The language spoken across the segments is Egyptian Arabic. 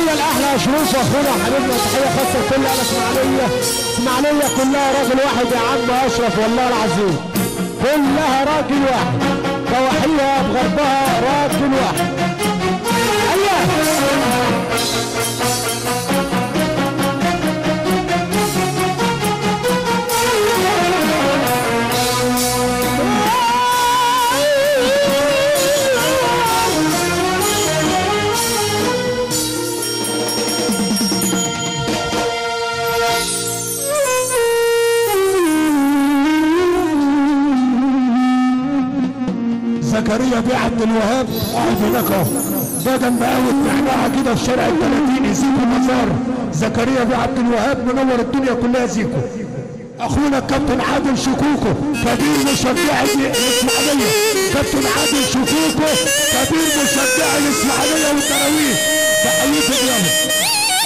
تحية لأحلى شروف وأخونا حبيبنا تحية خاصة لكل أهل إسماعيلية إسماعيلية كلها راجل واحد يا عم أشرف والله العظيم كلها راجل واحد ضواحيها بغربها راجل واحد أيوه زكريا بيه عبد الوهاب قاعد هناك اهو بدل ما قاوت معناها كده في شارع ال 30 زيكو مزار زكريا بيه عبد الوهاب منور الدنيا كلها زيكو اخونا الكابتن عادل شكوكو كبير مشجع الاسماعيليه كابتن عادل شكوكو كبير مشجع الاسماعيليه والتراويح تحييكم يلا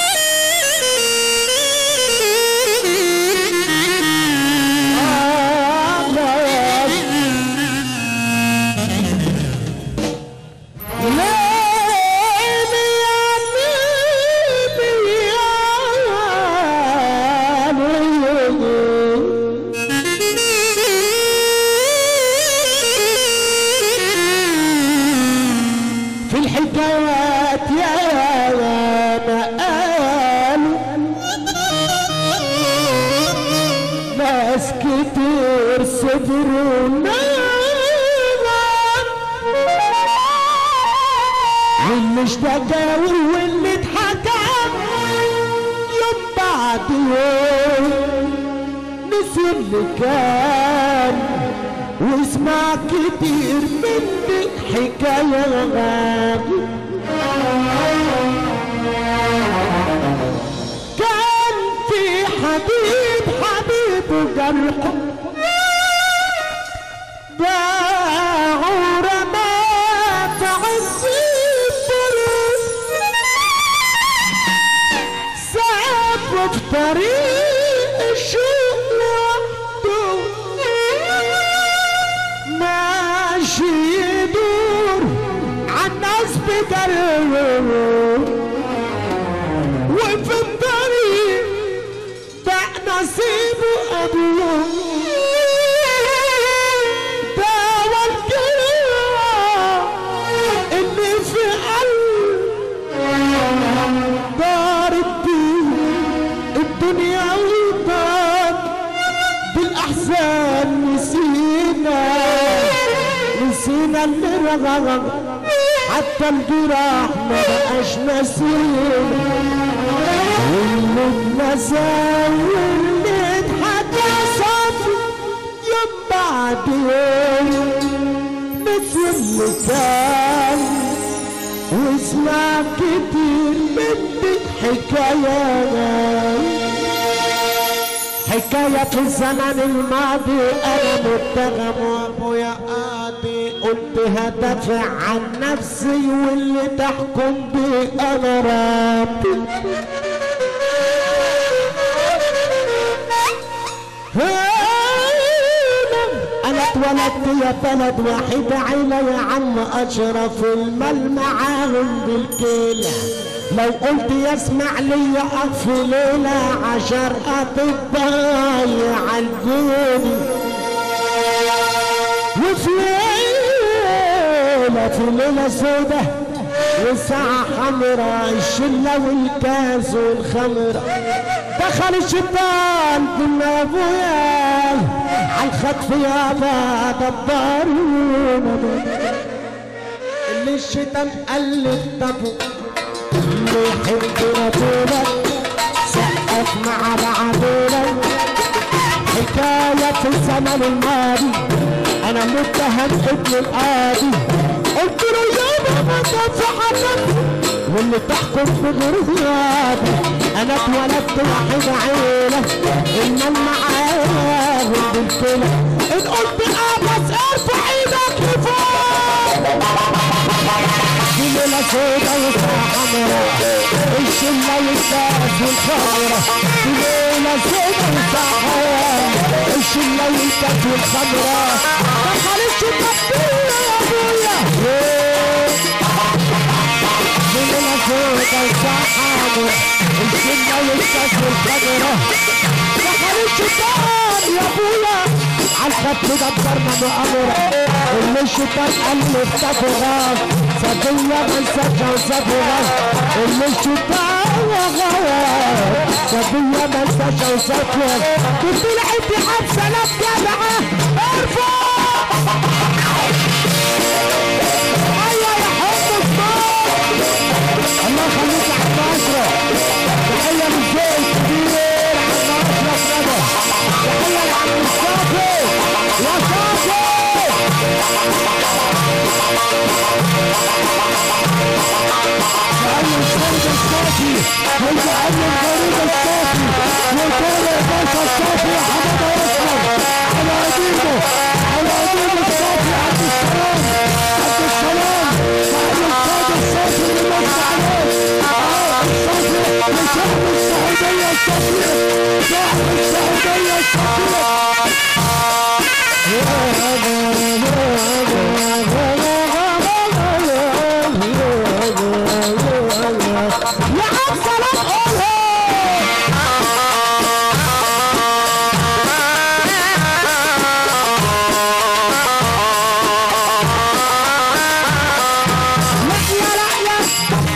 في الحكايات يا مقال ناس كتير صبروا واللي اشتكى واللي اتحكى يوم بعد يوم نسي اللي كان واسمع كتير مني حكاية غابي كان في حبيب حبيب جرحه باعوا رماه في عز البرد سابه في طريق الشوق لوحده ماشي يدور عالناس بجرره وفي الطريق ده نصيبه قبله ده والجراح اللي في قلب دارت بيه الدنيا وطاب بالاحزان نسينا نسينا اللي رغم حتى الجراح ما بقاش نسينا واللي اتنسى واللي اتحكى صافي يوم بعد يوم نسي اللي كان واسمع كتير مني حكايات حكاية في الزمن الماضي أنا متهم وأبويا قاضي قلت هدافع عن نفسي واللي تحكم بي أنا ربي أنا اتولدت يا بلد واحد عيلة يا عم أشرف المال معاهم بالكيلة لو قلت يسمع لي أخ ليلة عشر أطباء يعالجوني وفي ليلة في ليلة سودة وساعة حمراء الشلة والكاس والخمرة دخل الشيطان كنا ابويا عالخطف يابا دبرونا اللي الشيطان قال لي اختفوا اللي يحب رسولك سقف مع بعضنا حكاية في الزمن الماضي أنا متهم ابن القاضي قلت له يابا ما تنفع واللي تحكم بغريابي أنا اتولدت واحد عيلة المال معاهم بالكلى إن قلت أبس ارفع إيدك لفوق في ليلة سودا وساعة حمراء الشلة والكاس والخمرة في ليلة سودا وساعة حمراء الشلة والكاس والخمرة دخل الشباب يا ابويا في ليلة سودا وساعة السنة والكسر الخضرة دخل الشيطان يا ابويا عالخط دبرنا مؤامرة اللي الشيطان قال لي افتكوا غاب صبية من سجى وصبغة اللي الشيطان غاب صبية من سجى وصبغة وطلعت بحبسة لا جدعة ارفع ايوه يا حب الصوت الله يخليك يا عم اشرف تحيه للذوق الكبير عم اشرف ندى تحيه لعم الصافي يا صافي تعلم الفرد الصافي ويتعلم فريد الصافي وطارق باشا الصافي يا حماده اسمر على قديمه على قديم الصافي عبد السلام عبد السلام تعلم الفرد الصافي اللي مصر عليه آه، الصافي لشعب السعوديه الصافيه شعب السعوديه الصافيه يا عم صلاح قولها لا يا لا يا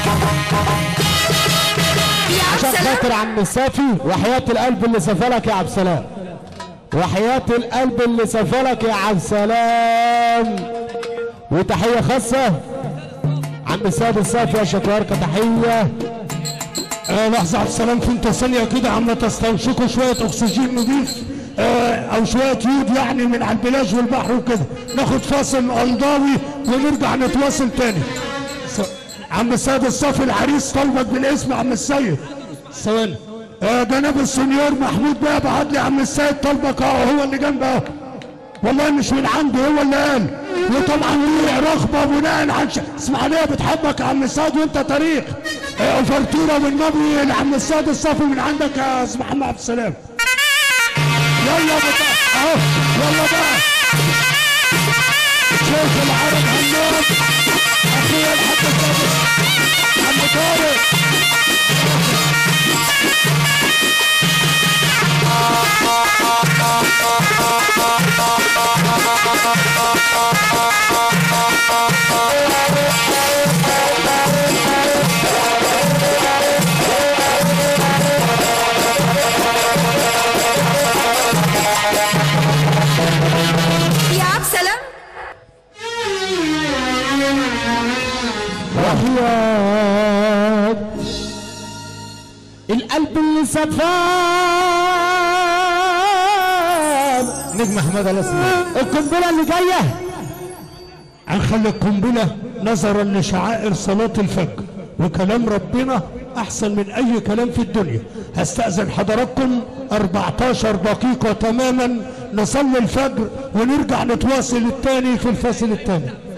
عشان خاطر عم صافي وحياة القلب اللي سفلك يا عبد السلام وحياة القلب اللي سفلك يا عبد السلام وتحية خاصة عم سيد الصافي يا شكوارك تحية آه لحظة عبد السلام كنت ثانية كده عم تستنشقوا شوية أكسجين نضيف آه أو شوية يود يعني من على البلاج والبحر وكده ناخد فاصل أنضاوي ونرجع نتواصل تاني س- عم السيد الصافي العريس طلبك بالاسم عم السيد ثواني آه جناب السنيور محمود بقى بعت لي عم السيد طلبك اه هو اللي جنبه اهو والله مش من عندي هو اللي قال وطبعا ليه رغبه بناء عن ش... اسماعيليه بتحبك يا عم السيد وانت طريق آه، اوفرتوره والنبي لعم السيد الصافي من عندك يا استاذ محمد عبد السلام يلا بقى اهو يلا بقى شيخ العرب هنام اخويا الحاج صابر عم طارق يا عبد سلام وحياة القلب اللي سفان نجم احمد الاسمر القنبلة اللي جاية هنخلي القنبلة نظرا لشعائر صلاة الفجر وكلام ربنا أحسن من أي كلام في الدنيا هستأذن حضراتكم 14 دقيقة تماما نصلي الفجر ونرجع نتواصل التاني في الفصل التاني